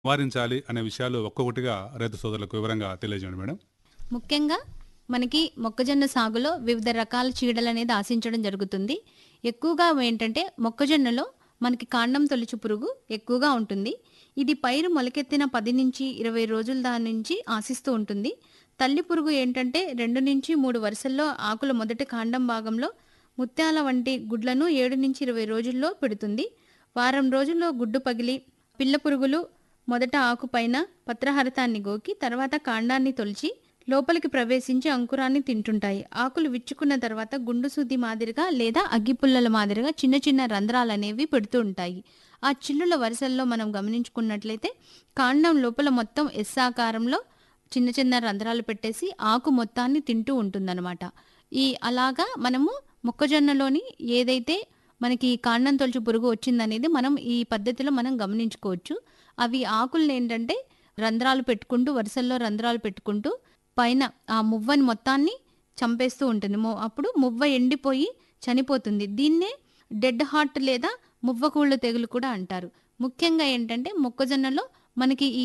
నివారించాలి అనే విషయాలు ఒక్కొక్కటిగా రైతు సోదరులకు వివరంగా తెలియజేయండి మేడం ముఖ్యంగా మనకి మొక్కజొన్న సాగులో వివిధ రకాల చీడలు అనేది ఆశించడం జరుగుతుంది ఎక్కువగా ఏంటంటే మొక్కజొన్నలో మనకి కాండం తొలుచు పురుగు ఎక్కువగా ఉంటుంది ఇది పైరు మొలకెత్తిన పది నుంచి ఇరవై రోజుల దాని నుంచి ఆశిస్తూ ఉంటుంది తల్లి పురుగు ఏంటంటే రెండు నుంచి మూడు వరుసల్లో ఆకుల మొదటి కాండం భాగంలో ముత్యాల వంటి గుడ్లను ఏడు నుంచి ఇరవై రోజుల్లో పెడుతుంది వారం రోజుల్లో గుడ్డు పగిలి పిల్ల పురుగులు మొదట ఆకు పైన పత్రహరితాన్ని గోకి తర్వాత కాండాన్ని తొలిచి లోపలికి ప్రవేశించి అంకురాన్ని తింటుంటాయి ఆకులు విచ్చుకున్న తర్వాత గుండు సూది మాదిరిగా లేదా అగ్గిపుల్లల మాదిరిగా చిన్న చిన్న రంధ్రాలు అనేవి పెడుతూ ఉంటాయి ఆ చిల్లుల వరుసల్లో మనం గమనించుకున్నట్లయితే కాండం లోపల మొత్తం ఎస్ ఆకారంలో చిన్న చిన్న రంధ్రాలు పెట్టేసి ఆకు మొత్తాన్ని తింటూ ఉంటుందన్నమాట ఈ అలాగా మనము మొక్కజొన్నలోని ఏదైతే మనకి కాండం తొలచు పురుగు వచ్చిందనేది మనం ఈ పద్ధతిలో మనం గమనించుకోవచ్చు అవి ఆకుల్ని ఏంటంటే రంధ్రాలు పెట్టుకుంటూ వరుసల్లో రంధ్రాలు పెట్టుకుంటూ పైన ఆ మువ్వని మొత్తాన్ని చంపేస్తూ ఉంటుంది మొ- అప్పుడు మువ్వ ఎండిపోయి చనిపోతుంది దీన్నే డెడ్ హార్ట్ లేదా మువ్వకూళ్ళు తెగులు కూడా అంటారు ముఖ్యంగా ఏంటంటే మొక్కజొన్నలో మనకి ఈ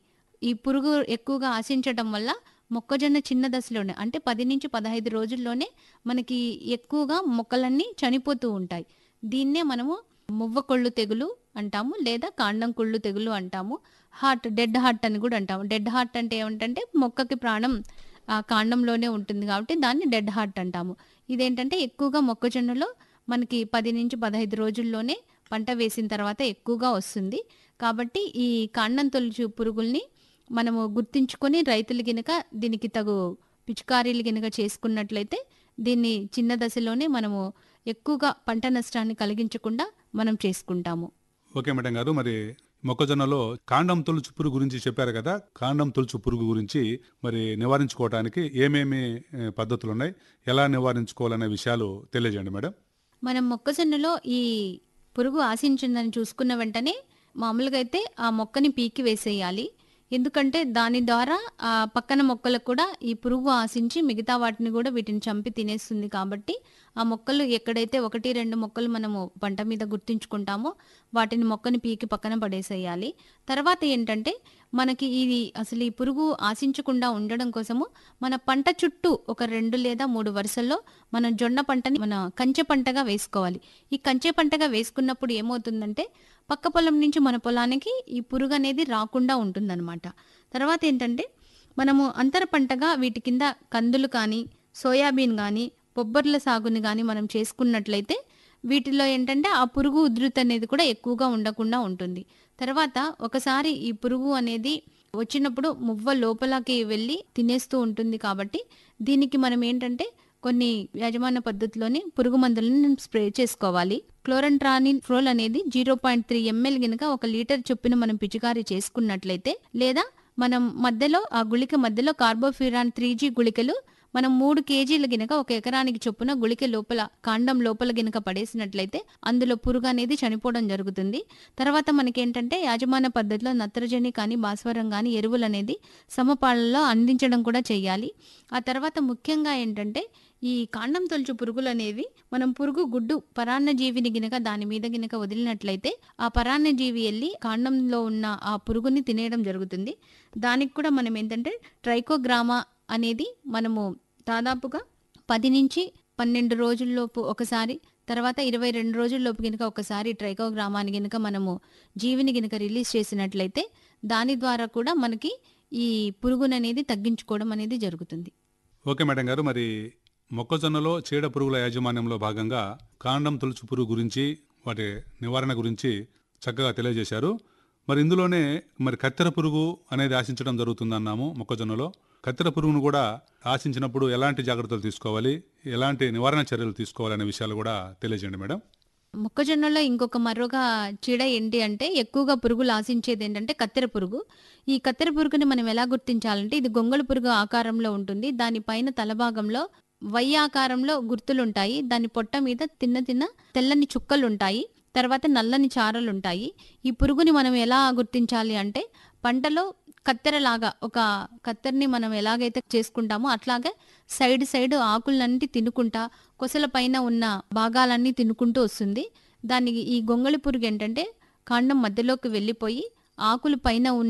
ఈ పురుగు ఎక్కువగా ఆశించడం వల్ల మొక్కజొన్న చిన్న దశలోనే అంటే పది నుంచి పదహైదు రోజుల్లోనే మనకి ఎక్కువగా మొక్కలన్నీ చనిపోతూ ఉంటాయి దీన్నే మనము మువ్వ కొళ్ళు తెగులు అంటాము లేదా కాండం కుళ్ళు తెగులు అంటాము హార్ట్ డెడ్ హార్ట్ అని కూడా అంటాము డెడ్ హార్ట్ అంటే ఏమిటంటే మొక్కకి ప్రాణం ఆ కాండంలోనే ఉంటుంది కాబట్టి దాన్ని డెడ్ హార్ట్ అంటాము ఇదేంటంటే ఎక్కువగా మొక్కజొన్నలో మనకి పది నుంచి పదహైదు రోజుల్లోనే పంట వేసిన తర్వాత ఎక్కువగా వస్తుంది కాబట్టి ఈ కాండం తొలుచు పురుగుల్ని మనము గుర్తించుకొని రైతులు గినక దీనికి తగు పిచికారీలు గినక చేసుకున్నట్లయితే దీన్ని చిన్న దశలోనే మనము ఎక్కువగా పంట నష్టాన్ని కలిగించకుండా మనం చేసుకుంటాము ఓకే మేడం గారు మరి మొక్కజొన్నలో కాండం తొలుచు పురుగు గురించి చెప్పారు కదా కాండం తొలుచు పురుగు గురించి మరి నివారించుకోవడానికి ఏమేమి ఏ, పద్ధతులు ఉన్నాయి ఎలా నివారించుకోవాలనే విషయాలు తెలియజేయండి మేడం మనం మొక్కజొన్నలో ఈ పురుగు ఆశించిందని చూసుకున్న వెంటనే మామూలుగా అయితే ఆ మొక్కని పీకి వేసేయాలి ఎందుకంటే దాని ద్వారా ఆ పక్కన మొక్కలకు కూడా ఈ పురుగు ఆశించి మిగతా వాటిని కూడా వీటిని చంపి తినేస్తుంది కాబట్టి ఆ మొక్కలు ఎక్కడైతే ఒకటి రెండు మొక్కలు మనము పంట మీద గుర్తించుకుంటామో వాటిని మొక్కని పీకి పక్కన పడేసేయాలి తర్వాత ఏంటంటే మనకి ఇది అసలు ఈ పురుగు ఆశించకుండా ఉండడం కోసము మన పంట చుట్టూ ఒక రెండు లేదా మూడు వరుసల్లో మన జొన్న పంటని మన కంచె పంటగా వేసుకోవాలి ఈ కంచె పంటగా వేసుకున్నప్పుడు ఏమవుతుందంటే పక్క పొలం నుంచి మన పొలానికి ఈ పురుగు అనేది రాకుండా ఉంటుందన్నమాట తర్వాత ఏంటంటే మనము అంతర పంటగా వీటి కింద కందులు కానీ సోయాబీన్ కానీ బొబ్బర్ల సాగుని కానీ మనం చేసుకున్నట్లయితే వీటిలో ఏంటంటే ఆ పురుగు ఉధృతి అనేది కూడా ఎక్కువగా ఉండకుండా ఉంటుంది తర్వాత ఒకసారి ఈ పురుగు అనేది వచ్చినప్పుడు మువ్వ లోపలకి వెళ్ళి తినేస్తూ ఉంటుంది కాబట్టి దీనికి మనం ఏంటంటే కొన్ని యాజమాన్య పద్ధతిలోని పురుగు మందులను స్ప్రే చేసుకోవాలి క్లోరంట్రానిల్ ఫ్రోల్ అనేది జీరో పాయింట్ త్రీ ఎంఎల్ గినక ఒక లీటర్ చొప్పున మనం పిచికారీ చేసుకున్నట్లయితే లేదా మనం మధ్యలో ఆ గుళిక మధ్యలో కార్బోఫ్యూరాన్ త్రీ జీ గుళికలు మనం మూడు కేజీల గినక ఒక ఎకరానికి చొప్పున గుళిక లోపల కాండం లోపల గినక పడేసినట్లయితే అందులో పురుగు అనేది చనిపోవడం జరుగుతుంది తర్వాత మనకేంటంటే యాజమాన్య పద్ధతిలో నత్రజని కానీ భాస్వరం కానీ ఎరువులు అనేది సమపాలలో అందించడం కూడా చేయాలి ఆ తర్వాత ముఖ్యంగా ఏంటంటే ఈ కాండం తొలుచు పురుగులు అనేవి మనం పురుగు గుడ్డు పరాన్నజీవిని గినక దాని మీద గినక వదిలినట్లయితే ఆ పరాన్నజీవి వెళ్ళి కాండంలో ఉన్న ఆ పురుగుని తినేయడం జరుగుతుంది దానికి కూడా మనం ఏంటంటే ట్రైకోగ్రామా అనేది మనము దాదాపుగా పది నుంచి పన్నెండు రోజుల్లోపు ఒకసారి తర్వాత ఇరవై రెండు రోజుల్లోపు గినక ఒకసారి ట్రైకోగ్రామాని గినక మనము జీవిని గినక రిలీజ్ చేసినట్లయితే దాని ద్వారా కూడా మనకి ఈ పురుగును అనేది తగ్గించుకోవడం అనేది జరుగుతుంది ఓకే మేడం గారు మరి మొక్కజొన్నలో చీడ పురుగుల యాజమాన్యంలో భాగంగా కాండం తొలుచు పురుగు గురించి వాటి నివారణ గురించి చక్కగా తెలియజేశారు మరి ఇందులోనే మరి కత్తెర పురుగు అనేది ఆశించడం జరుగుతుందన్నాము మొక్కజొన్నలో కత్తెర పురుగును కూడా ఆశించినప్పుడు ఎలాంటి జాగ్రత్తలు తీసుకోవాలి ఎలాంటి నివారణ చర్యలు తీసుకోవాలనే విషయాలు కూడా తెలియజేయండి మేడం మొక్కజొన్నలో ఇంకొక మరొక చీడ ఏంటి అంటే ఎక్కువగా పురుగులు ఆశించేది ఏంటంటే కత్తెర పురుగు ఈ కత్తెర పురుగుని మనం ఎలా గుర్తించాలంటే ఇది గొంగళి పురుగు ఆకారంలో ఉంటుంది దానిపైన తలభాగంలో వై ఆకారంలో గుర్తులుంటాయి దాని పొట్ట మీద తిన్న తిన్న తెల్లని చుక్కలు ఉంటాయి తర్వాత నల్లని చారలు ఉంటాయి ఈ పురుగుని మనం ఎలా గుర్తించాలి అంటే పంటలో కత్తెరలాగా ఒక కత్తెరని మనం ఎలాగైతే చేసుకుంటామో అట్లాగే సైడ్ సైడ్ ఆకులన్నీ తినుకుంటా కొసల పైన ఉన్న భాగాలన్నీ తినుకుంటూ వస్తుంది దానికి ఈ గొంగళి పురుగు ఏంటంటే కాండం మధ్యలోకి వెళ్ళిపోయి ఆకుల పైన ఉన్న